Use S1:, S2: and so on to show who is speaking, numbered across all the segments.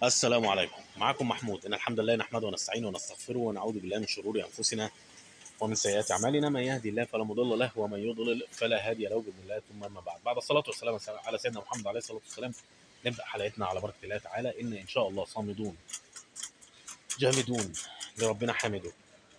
S1: السلام عليكم معكم محمود إن الحمد لله نحمده ونستعينه ونستغفره ونعوذ بالله من شرور أنفسنا ومن سيئات أعمالنا من يهدي الله فلا مضل له ومن يضلل فلا هادي له بإذن الله ثم أما بعد بعد الصلاة والسلام على سيدنا محمد عليه الصلاة والسلام نبدأ حلقتنا على بركة الله تعالى إن إن شاء الله صامدون جامدون لربنا حامدون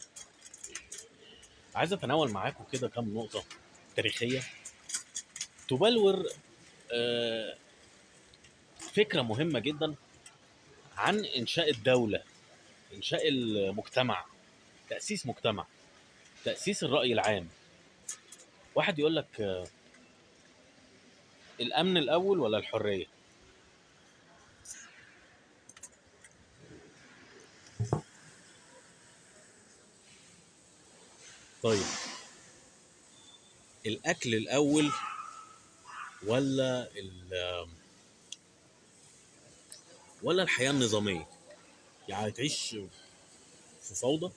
S1: عايز أتناول معاكم كده كام نقطة تاريخية تبلور آه، فكرة مهمة جدا عن إنشاء الدولة إنشاء المجتمع تأسيس مجتمع تأسيس الرأي العام واحد يقول لك آه، الأمن الأول ولا الحرية طيب الأكل الأول ولا ال ولا الحياة النظامية يعني تعيش في فوضى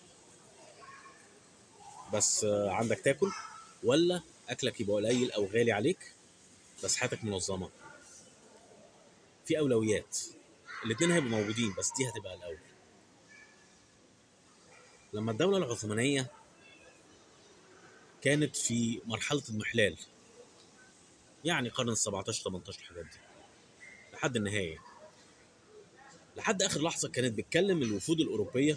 S1: بس آه، عندك تاكل ولا أكلك يبقى قليل أو غالي عليك بس حياتك منظمة في أولويات الاتنين هيبقوا موجودين بس دي هتبقى الأول لما الدولة العثمانية كانت في مرحلة المحلال يعني قرن ال 17 18 الحاجات دي لحد النهاية لحد آخر لحظة كانت بتكلم الوفود الأوروبية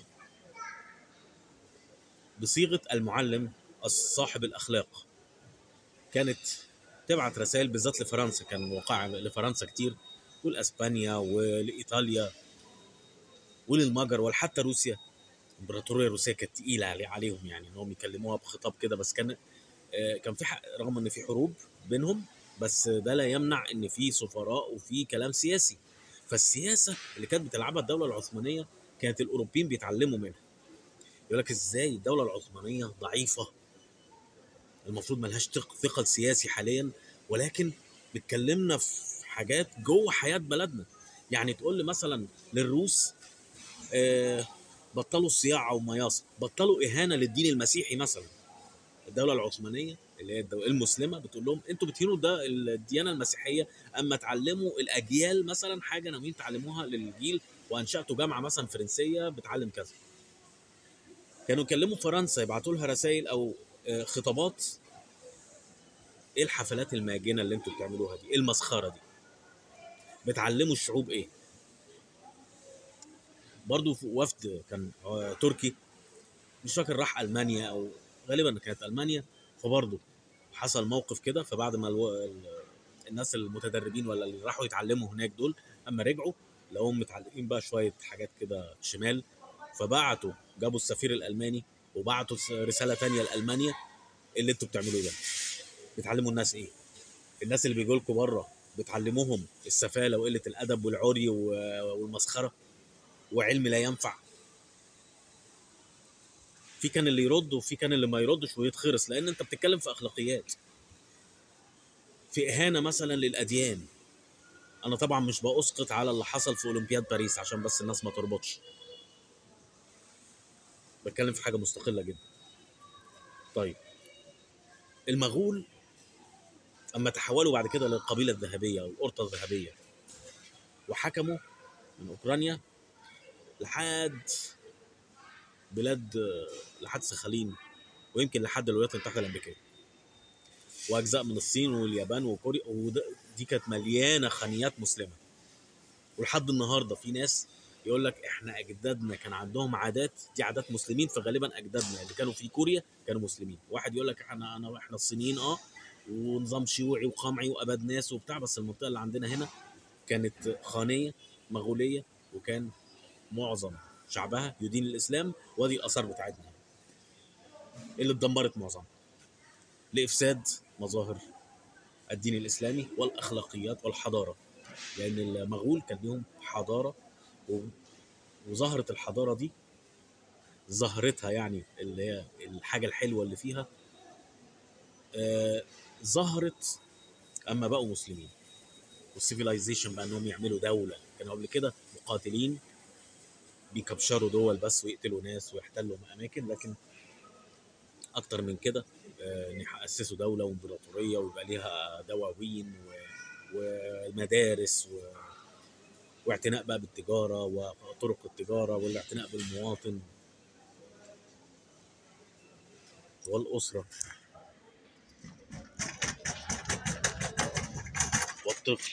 S1: بصيغة المعلم الصاحب الأخلاق كانت تبعت رسائل بالذات لفرنسا كان وقع لفرنسا كتير ولأسبانيا ولإيطاليا وللمجر وحتى روسيا الامبراطوريه الروسيه كانت تقيله علي- عليهم يعني انهم يكلموها بخطاب كده بس كان آه، كان في حق رغم ان في حروب بينهم بس ده لا يمنع ان في سفراء وفي كلام سياسي فالسياسه اللي كانت بتلعبها الدوله العثمانيه كانت الاوروبيين بيتعلموا منها يقول لك ازاي الدوله العثمانيه ضعيفه المفروض ملهاش ثق- ثقل سياسي حاليا ولكن بتكلمنا في حاجات جوه حياه بلدنا يعني تقول لي مثلا للروس آه بطلوا الصياعه والمياصه بطلوا اهانه للدين المسيحي مثلا الدوله العثمانيه اللي هي الدولة المسلمه بتقول لهم انتوا بتهينوا ده الديانه المسيحيه اما تعلموا الاجيال مثلا حاجه ناويين تعلموها للجيل وانشاتوا جامعه مثلا فرنسيه بتعلم كذا كانوا يكلموا فرنسا يبعتوا لها رسائل او آه، خطابات ايه الحفلات الماجنه اللي انتوا بتعملوها دي ايه المسخره دي بتعلموا الشعوب ايه برضو في وفد كان آه، تركي مش فاكر راح المانيا او غالبا كانت المانيا فبرضه حصل موقف كده فبعد ما الو... ال- الناس المتدربين ولا اللي راحوا يتعلموا هناك دول اما رجعوا لقوهم متعلمين بقى شويه حاجات كده شمال فبعتوا جابوا السفير الالماني وبعتوا س- رساله تانية لالمانيا إيه اللي انتوا بتعملوه ده بتعلموا الناس ايه الناس اللي بيجوا لكم بره بتعلموهم السفاله وقله الادب والعري و- والمسخره وعلم لا ينفع في كان اللي يرد وفي كان اللي ما يردش ويتخرس لان انت بتتكلم في اخلاقيات في اهانه مثلا للاديان انا طبعا مش باسقط على اللي حصل في اولمبياد باريس عشان بس الناس ما تربطش بتكلم في حاجه مستقله جدا طيب المغول اما تحولوا بعد كده للقبيله الذهبيه او القرطه الذهبيه وحكموا من اوكرانيا لحد بلاد لحد سخالين ويمكن لحد الولايات المتحده الامريكيه واجزاء من الصين واليابان وكوريا ودي كانت مليانه خنيات مسلمه ولحد النهارده في ناس يقول لك احنا اجدادنا كان عندهم عادات دي عادات مسلمين فغالبا اجدادنا اللي كانوا في كوريا كانوا مسلمين واحد يقول لك احنا انا احنا الصينيين اه ونظام شيوعي وقمعي واباد ناس وبتاع بس المنطقه اللي عندنا هنا كانت خانيه مغوليه وكان معظم شعبها يدين الاسلام وادي الاثار بتاعتنا اللي اتدمرت معظمها لافساد مظاهر الدين الاسلامي والاخلاقيات والحضاره لان المغول كان ليهم حضاره و- وظهرت الحضاره دي ظهرتها يعني اللي هي الحاجه الحلوه اللي فيها آه ظهرت اما بقوا مسلمين والسيفيلايزيشن بقى انهم يعملوا دوله كانوا قبل كده مقاتلين بيكبشروا دول بس ويقتلوا ناس ويحتلوا اماكن لكن اكتر من كده آه، ان ياسسوا دوله وامبراطوريه ويبقى ليها دواوين و- ومدارس و... واعتناء بقى بالتجاره وطرق التجاره والاعتناء بالمواطن والاسره والطفل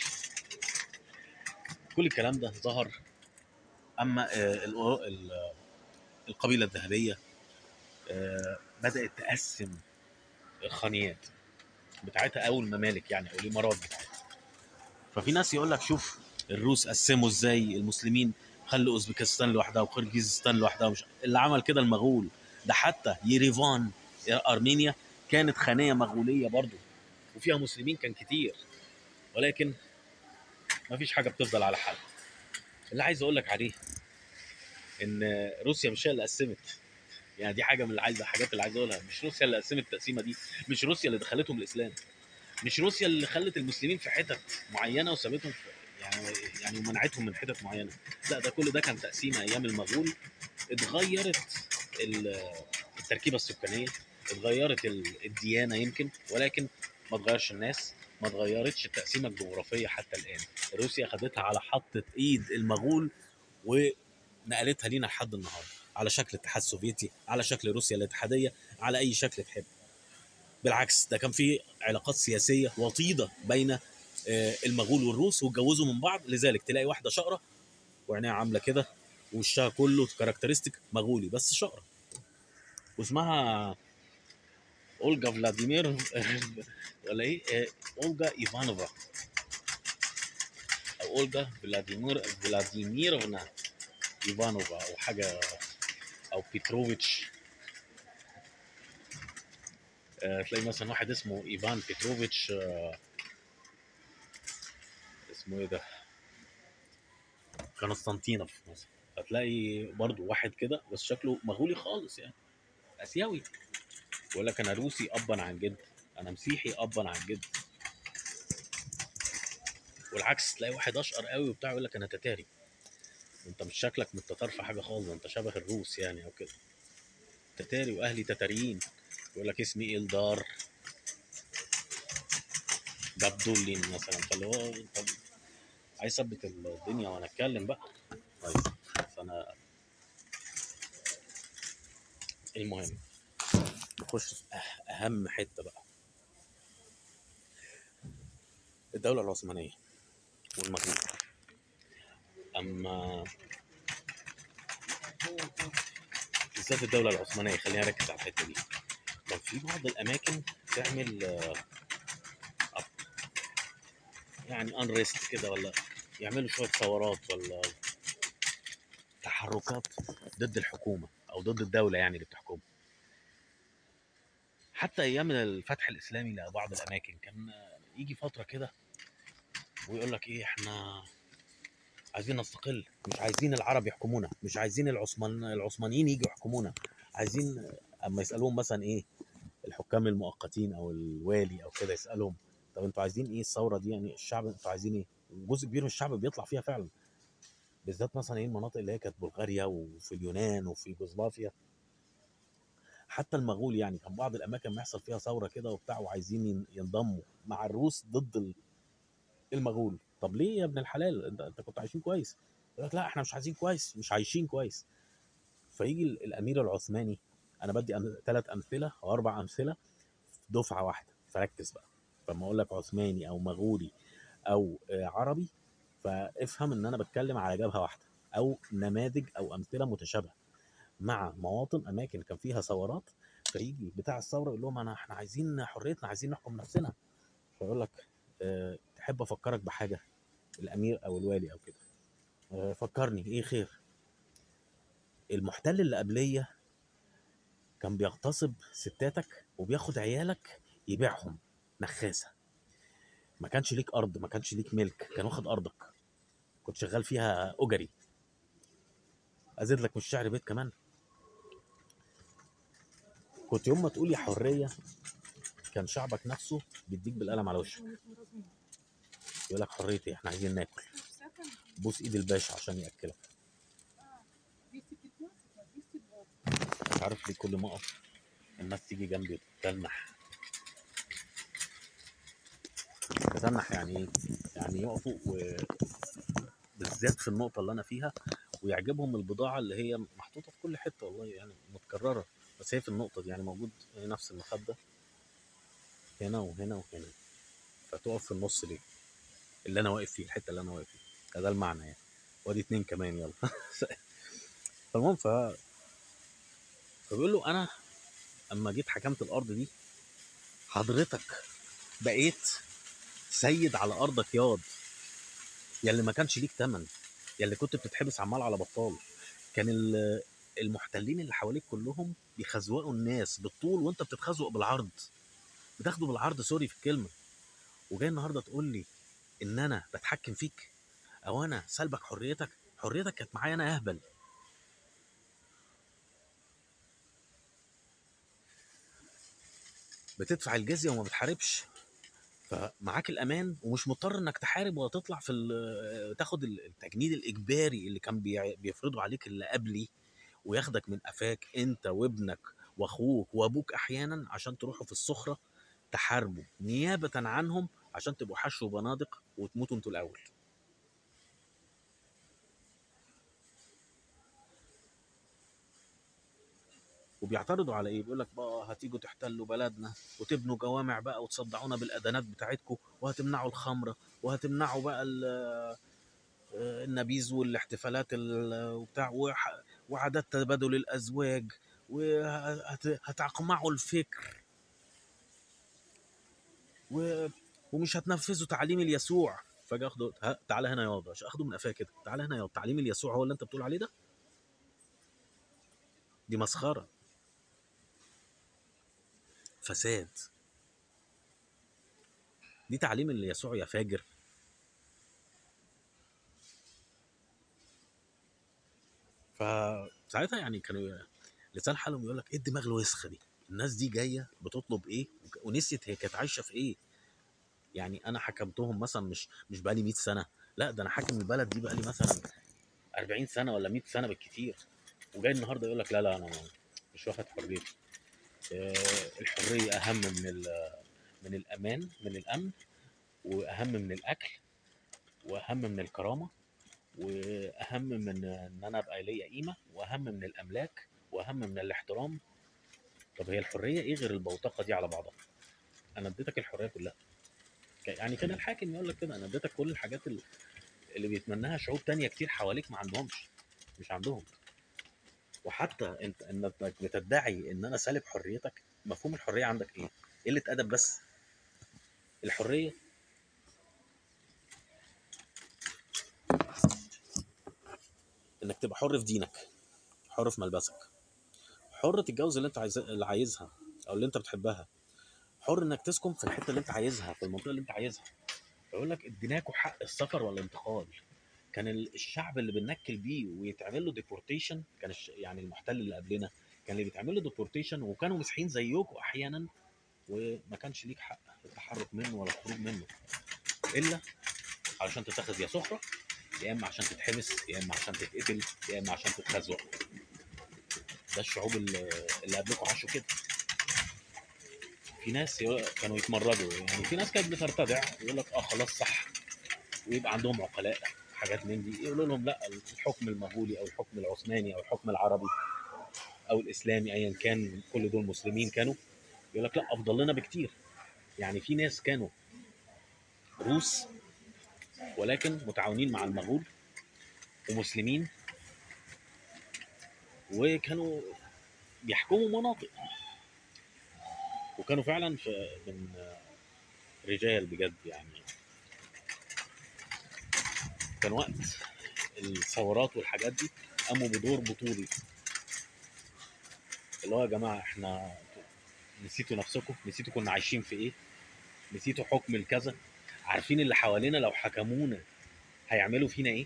S1: كل الكلام ده ظهر اما آه، ال- ال- القبيله الذهبيه آه، بدات تقسم الخانيات بتاعتها او الممالك يعني او الامارات بتاعتها ففي ناس يقول لك شوف الروس قسموا ازاي المسلمين خلوا اوزبكستان لوحدها وقرقيزستان لوحدها ومش اللي عمل كده المغول ده حتى يريفان ارمينيا كانت خانيه مغوليه برضو وفيها مسلمين كان كتير ولكن ما فيش حاجه بتفضل على حال اللي عايز اقول لك عليه ان روسيا مش هي اللي قسمت يعني دي حاجه من اللي عايز الحاجات اللي عايز اقولها مش روسيا اللي قسمت التقسيمه دي مش روسيا اللي دخلتهم الاسلام مش روسيا اللي خلت المسلمين في حتت معينه وسابتهم في يعني يعني ومنعتهم من حتت معينه لا ده كل ده كان تقسيمه ايام المغول اتغيرت ال- التركيبه السكانيه اتغيرت ال- الديانه يمكن ولكن ما اتغيرش الناس ما اتغيرتش التقسيمه الجغرافيه حتى الان روسيا خدتها على حطة ايد المغول ونقلتها لينا لحد النهارده على شكل الاتحاد السوفيتي على شكل روسيا الاتحاديه على اي شكل تحب بالعكس ده كان في علاقات سياسيه وطيده بين آه، المغول والروس واتجوزوا من بعض لذلك تلاقي واحده شقره وعينيها عامله كده وشها كله كاركترستيك مغولي بس شقره واسمها اولجا فلاديمير ولا ايه آه، اولجا ايفانوفا او اولجا فلاديمير فلاديميروفنا ايفانوفا او حاجه او بيتروفيتش آه، تلاقي مثلا واحد اسمه ايفان بيتروفيتش آه، اسمه ايه ده قسطنطينوف مثلا هتلاقي برضو واحد كده بس شكله مغولي خالص يعني اسيوي يقول لك انا روسي ابا عن جد انا مسيحي ابا عن جد والعكس تلاقي واحد اشقر قوي وبتاع يقول لك انا تتاري انت مش شكلك من التتار في حاجه خالص انت شبه الروس يعني او كده تتاري واهلي تتاريين يقول لك اسمي إلدار جابدولين مثلا فاللي هو طب عايز اثبت الدنيا وانا اتكلم بقى طيب بس انا المهم نخش في أه- اهم حته بقى الدوله العثمانيه والمغول اما بالذات الدوله العثمانيه خلينا نركز على الحته دي كان في بعض الاماكن تعمل آه، أب- يعني انريست كده ولا يعملوا شويه ثورات ولا تحركات ضد الحكومه او ضد الدوله يعني اللي بتحكمها حتى ايام الفتح الاسلامي لبعض الاماكن كان يجي فتره كده ويقول لك ايه احنا عايزين نستقل مش عايزين العرب يحكمونا مش عايزين العثمان العثمانيين يجوا يحكمونا عايزين اما يسالوهم مثلا ايه الحكام المؤقتين او الوالي او كده يسالهم طب انتوا عايزين ايه الثوره دي يعني الشعب انتوا عايزين ايه جزء كبير من الشعب بيطلع فيها فعلا بالذات مثلا ايه المناطق اللي هي كانت بلغاريا وفي اليونان وفي يوغوسلافيا حتى المغول يعني كان بعض الاماكن ما يحصل فيها ثوره كده وبتاع وعايزين ين- ينضموا مع الروس ضد ال- المغول طب ليه يا ابن الحلال انت انت كنت عايشين كويس يقول لك لا احنا مش عايزين كويس مش عايشين كويس فيجي ال- الامير العثماني انا بدي ثلاث امثله او اربع امثله في دفعه واحده فركز بقى فلما اقول لك عثماني او مغولي او آه، عربي فافهم ان انا بتكلم على جبهه واحده او نماذج او امثله متشابهه مع مواطن اماكن كان فيها ثورات فيجي بتاع الثوره يقول لهم انا احنا عايزين حريتنا عايزين نحكم نفسنا فيقول لك أه تحب افكرك بحاجه الامير او الوالي او كده أه فكرني ايه خير المحتل اللي قبليه كان بيغتصب ستاتك وبياخد عيالك يبيعهم نخاسه ما كانش ليك ارض ما كانش ليك ملك كان واخد ارضك كنت شغال فيها اجري ازيد لك من الشعر بيت كمان كنت يوم ما تقول يا حريه كان شعبك نفسه بيديك بالقلم على وشك يقول لك حريتي احنا عايزين ناكل بوس ايد الباشا عشان ياكلك مش عارف ليه كل ما اقف الناس تيجي جنبي وتتنح تتنح يعني ايه؟ يعني يقفوا و بالذات في النقطه اللي انا فيها ويعجبهم البضاعه اللي هي محطوطه في كل حته والله يعني متكرره بس هي في النقطه دي يعني موجود نفس المخده هنا وهنا وهنا فتقف في النص ليه اللي انا واقف فيه الحته اللي انا واقف فيها ده المعنى يعني وادي اتنين كمان يلا فالمهم ف فبيقول له انا اما جيت حكمت الارض دي حضرتك بقيت سيد على ارضك ياض يلي ما كانش ليك تمن يلي كنت بتتحبس عمال على بطال كان ال- المحتلين اللي حواليك كلهم بيخزوقوا الناس بالطول وانت بتتخزوق بالعرض بتاخده بالعرض سوري في الكلمه وجاي النهارده تقول لي ان انا بتحكم فيك او انا سلبك حريتك حريتك كانت معايا انا اهبل بتدفع الجزيه وما بتحاربش فمعاك الامان ومش مضطر انك تحارب ولا تطلع في ال- تاخد التجنيد الاجباري اللي كان بي- بيفرضه عليك اللي قبلي وياخدك من قفاك انت وابنك واخوك وابوك احيانا عشان تروحوا في الصخره تحاربوا نيابه عنهم عشان تبقوا حشو بنادق وتموتوا انتوا الاول وبيعترضوا على ايه بيقول لك بقى هتيجوا تحتلوا بلدنا وتبنوا جوامع بقى وتصدعونا بالادانات بتاعتكم وهتمنعوا الخمره وهتمنعوا بقى ال- آه، النبيذ والاحتفالات ال- وبتاع وح- وعادات تبادل الازواج وهتعقمعوا الفكر و... ومش هتنفذوا تعليم اليسوع فجاه اخده ها، تعالى هنا يا باشا اخده من قفاه كده تعالى هنا يا تعليم اليسوع هو اللي انت بتقول عليه ده دي مسخره فساد دي تعليم اللي يسوع يا فاجر فساعتها يعني كانوا لسان حالهم يقول لك ايه الدماغ الوسخه دي الناس دي جايه بتطلب ايه وك- ونسيت هي كانت عايشه في ايه يعني انا حكمتهم مثلا مش مش بقالي 100 سنه لا ده انا حاكم البلد دي بقالي مثلا 40 سنه ولا 100 سنه بالكتير وجاي النهارده يقول لك لا لا انا مش واخد حريتي آه، الحريه اهم من ال- من الامان من الامن واهم من الاكل واهم من الكرامه واهم من ان انا ابقى ليا قيمه واهم من الاملاك واهم من الاحترام طب هي الحريه ايه غير البوتقه دي على بعضها انا اديتك الحريه كلها ك- يعني كان الحاكم يقول لك كده انا اديتك كل الحاجات ال- اللي بيتمناها شعوب تانية كتير حواليك ما عندهمش مش عندهم وحتى انت انك بتدعي ان انا سالب حريتك مفهوم الحريه عندك ايه قله ادب بس الحريه انك تبقى حر في دينك حر في ملبسك حر تتجوز اللي انت عايز اللي عايزها او اللي انت بتحبها حر انك تسكن في الحته اللي انت عايزها في المنطقه اللي انت عايزها يقول لك اديناكوا حق السفر والانتقال كان ال- الشعب اللي بننكل بيه ويتعمل له ديبورتيشن كان الش... يعني المحتل اللي قبلنا كان اللي بيتعمل له ديبورتيشن وكانوا مسيحيين زيكم احيانا وما كانش ليك حق التحرك منه ولا الخروج منه الا علشان تتاخد يا سخره يا اما عشان تتحبس يا اما عشان تتقتل يا اما عشان تتخزوق ده الشعوب اللي, اللي قبلكم عاشوا كده في ناس يو- كانوا يتمردوا يعني في ناس كانت بترتدع يقول لك اه خلاص صح ويبقى عندهم عقلاء حاجات من دي يقولوا لهم لا الحكم المغولي او الحكم العثماني او الحكم العربي او الاسلامي ايا كان كل دول مسلمين كانوا يقول لك لا افضل لنا بكتير يعني في ناس كانوا روس ولكن متعاونين مع المغول ومسلمين وكانوا بيحكموا مناطق وكانوا فعلا في من رجال بجد يعني كان وقت الثورات والحاجات دي قاموا بدور بطولي اللي هو يا جماعه احنا نسيتوا نفسكم نسيتوا كنا عايشين في ايه نسيتوا حكم الكذا عارفين اللي حوالينا لو حكمونا هيعملوا فينا ايه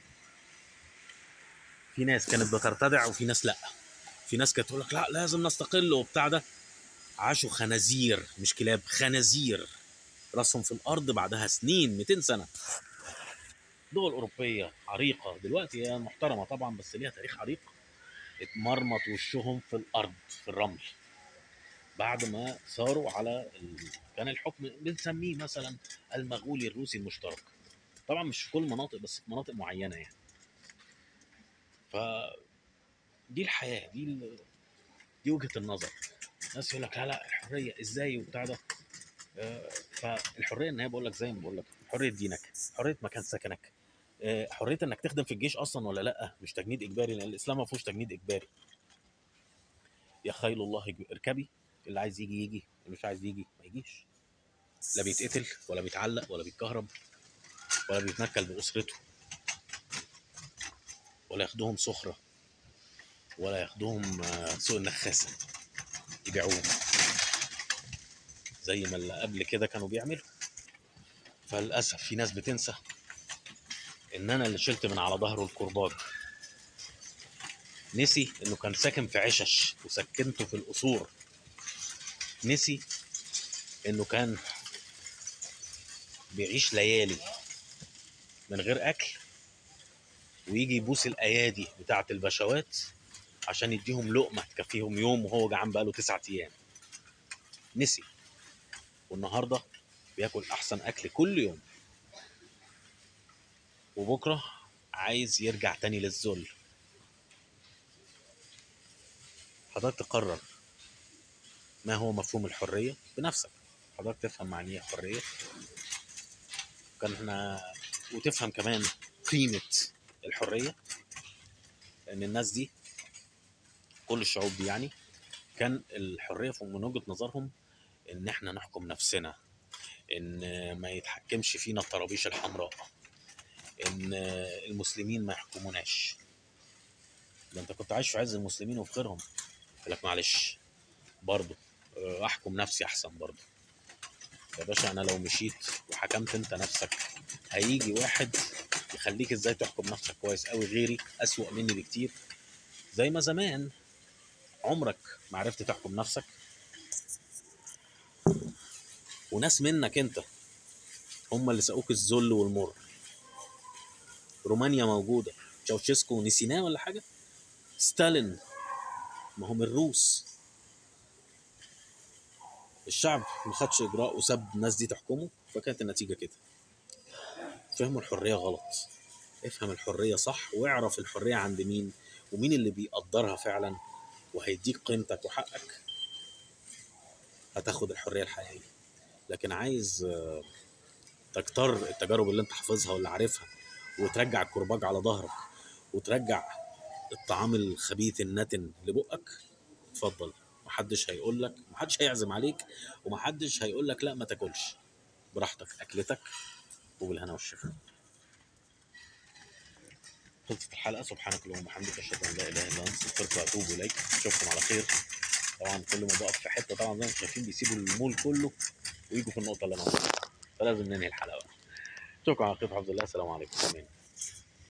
S1: في ناس كانت بترتدع وفي ناس لا في ناس كانت تقول لك لا لازم نستقل وبتاع ده عاشوا خنازير مش كلاب خنازير راسهم في الارض بعدها سنين 200 سنه دول اوروبيه عريقه دلوقتي هي محترمه طبعا بس ليها تاريخ عريق اتمرمط وشهم في الارض في الرمل بعد ما صاروا على ال... كان الحكم بنسميه مثلا المغولي الروسي المشترك طبعا مش في كل المناطق بس في مناطق معينه يعني ف دي الحياه دي ال... دي وجهه النظر ناس يقول لك لا لا الحريه ازاي وبتاع ده آه، فالحريه ان هي بقول لك زي ما بقول لك حريه دينك حريه مكان سكنك آه، حريه انك تخدم في الجيش اصلا ولا لا مش تجنيد اجباري لان الاسلام ما فيهوش تجنيد اجباري يا خيل الله اج- اركبي اللي عايز يجي يجي اللي مش عايز يجي ما يجيش لا بيتقتل ولا بيتعلق ولا بيتكهرب ولا بيتنكل باسرته ولا ياخدوهم سخره ولا ياخدوهم آه، سوق النخاسه يبيعوهم زي ما اللي قبل كده كانوا بيعملوا فللاسف في ناس بتنسى ان انا اللي شلت من على ظهره الكرباج نسي انه كان ساكن في عشش وسكنته في القصور نسي انه كان بيعيش ليالي من غير اكل ويجي يبوس الايادي بتاعه البشوات عشان يديهم لقمه تكفيهم يوم وهو جعان بقاله تسعة ايام نسي والنهارده بياكل احسن اكل كل يوم وبكره عايز يرجع تاني للذل حضرتك تقرر ما هو مفهوم الحريه بنفسك حضرتك تفهم معنى ايه حريه كان احنا وتفهم كمان قيمه الحريه لان الناس دي كل الشعوب دي يعني كان الحريه في- من وجهه نظرهم ان احنا نحكم نفسنا ان ما يتحكمش فينا الطرابيش الحمراء ان المسلمين ما يحكموناش ده انت كنت عايش في عز المسلمين وفي خيرهم يقول لك معلش برضه اه، احكم نفسي احسن برضه يا باشا انا لو مشيت وحكمت انت نفسك هيجي واحد يخليك ازاي تحكم نفسك كويس قوي غيري اسوأ مني بكتير زي ما زمان عمرك ما عرفت تحكم نفسك وناس منك انت هم اللي ساقوك الذل والمر رومانيا موجوده تشاوشيسكو نسيناه ولا حاجه ستالين ما هم الروس الشعب ما خدش اجراء وساب الناس دي تحكمه فكانت النتيجه كده فهموا الحريه غلط افهم الحريه صح واعرف الحريه عند مين ومين اللي بيقدرها فعلا وهيديك قيمتك وحقك هتاخد الحريه الحقيقيه لكن عايز آه، تكتر التجارب اللي انت حافظها واللي عارفها وترجع الكرباج على ظهرك وترجع الطعام الخبيث النتن لبقك اتفضل محدش هيقول لك محدش هيعزم عليك ومحدش هيقول لك لا ما تاكلش براحتك اكلتك وبالهنا والشفا خلصت الحلقه سبحانك اللهم وبحمدك اشهد ان لا اله الا انت استغفرك واتوب اليك اشوفكم على خير طبعا كل ما بقف في حته طبعا زي ما انتم شايفين بيسيبوا المول كله ويجوا في النقطه اللي انا واقفها فلازم ننهي الحلقه بقى اشوفكم على خير في حفظ الله السلام عليكم امين